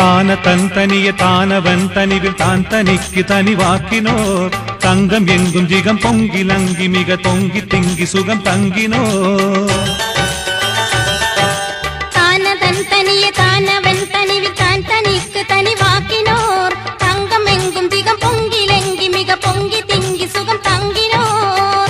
താന തൻ തനിയെ താനവൻ തനിവിൽ താൻ തനിക്ക് തനിവാക്കിനോർ തങ്കം എങ്കും ജികം പൊങ്കിലങ്കി മിക തൊങ്കി തിങ്കി സുഖം തങ്കിനോ താനതൻ തനിയെ താനവൻ തനിവിൽ താൻ തനിക്ക് തനിവാക്കിനോർ തങ്കമെങ്കും തികം പൊങ്കിലെങ്കി മിക പൊങ്കി തിങ്കി സുഖം തങ്കിനോർ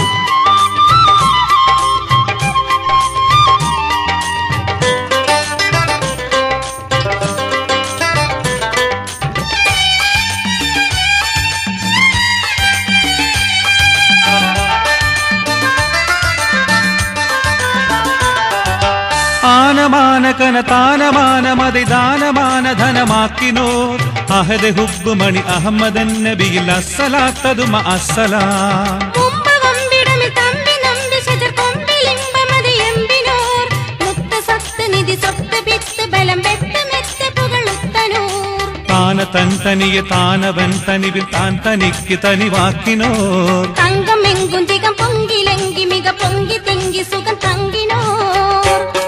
ആനമാനകന താനമാനമതി ദാനമാന ധനമാക്കിനോർ അഹദ് ഹുബ്ബുമണി അഹമ്മദൻ നബിയിൽ അസ്സലാത്തതുമ അസ്സലാം മുമ്പ് വമ്പിടമിൽ തമ്പി നമ്പി ശജർ കൊമ്പിലിമ്പമത് എമ്പിനോർ മുത്ത സത്ത് നിധി സ്വത്ത് പിത്ത് ബലം വെട്ട് മെത്ത് പുകളുത്തനൂർ താന തൻ തനിയെ താനവൻ തനിവിൽ താൻ തനിക്ക് തനിവാക്കിനോർ തങ്കമെങ്കും തികം പൊങ്കിലെങ്കി മിക പൊങ്കി തിങ്കി സുഖം തങ്കിനോർ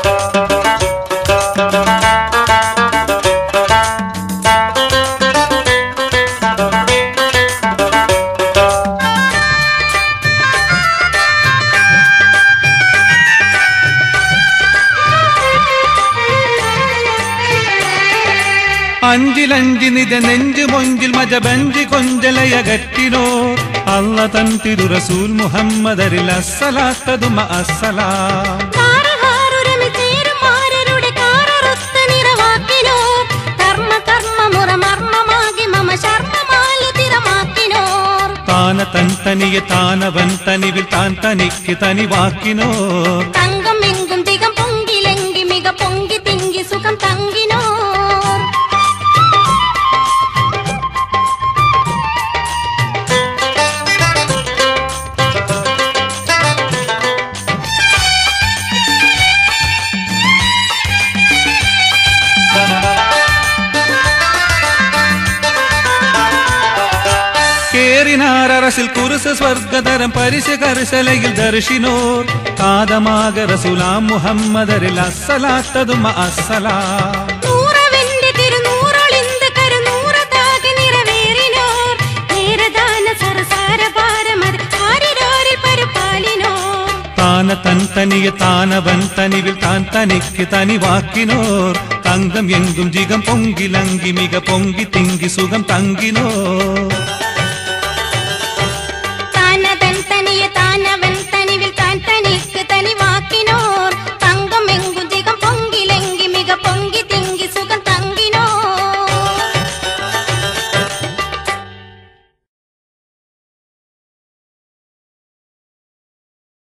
അഞ്ചിലഞ്ചി നിജ നെഞ്ചു മൊഞ്ചിൽ മജ ബഞ്ചി കൊഞ്ചലയകറ്റിനോർ അല്ല തൻ തിരു റസൂൽ മുഹമ്മദരിൽ അസ്സലാത്തതുമ അസ്സലാം കാരഹാരുരമി ചേരുമാരരുടെ കാററുത്ത നിറവാക്കിനോർ കർമ്മ കർമ്മ മുറ മർമ്മമാകി മമ ശർമ്മമാലു തിരമാക്കിനോർ താന തൻ തനിയെ താനവൻ തനിവിൽ താൻ തനിക്ക് തനിവാക്കിനോർ തങ്കം എങ്കും തികം പൊങ്കിലെങ്കി മിക പൊങ്കി തിങ്കി സുഖം തങ്കിനോർ കേറിനാരറസിൽ കുറുസ സ്വർഗതരം പരിശ കർശലയിൽ ദർശിനോർ കാതമാക റസുലാം മുഹമ്മദരിൽ അസ്സലാത്തതുമ അസ്സലാം നൂറവെന്റെ തിരുനൂറൊളിന്ത് കരുനൂറതാകെ നിറവേറിനോർ നേരദാന സരസാര പാരമത് ആരിരോരിൽ പരുപാലിനോർ താന തൻ തനിയെ താനവൻ തനിവിൽ താൻ തനിക്ക് തനിവാക്കിനോർ തങ്കം എങ്കും ജികം പൊങ്കിലങ്കി മിക പൊങ്കി തിങ്കി സുഖം തങ്കിനോർ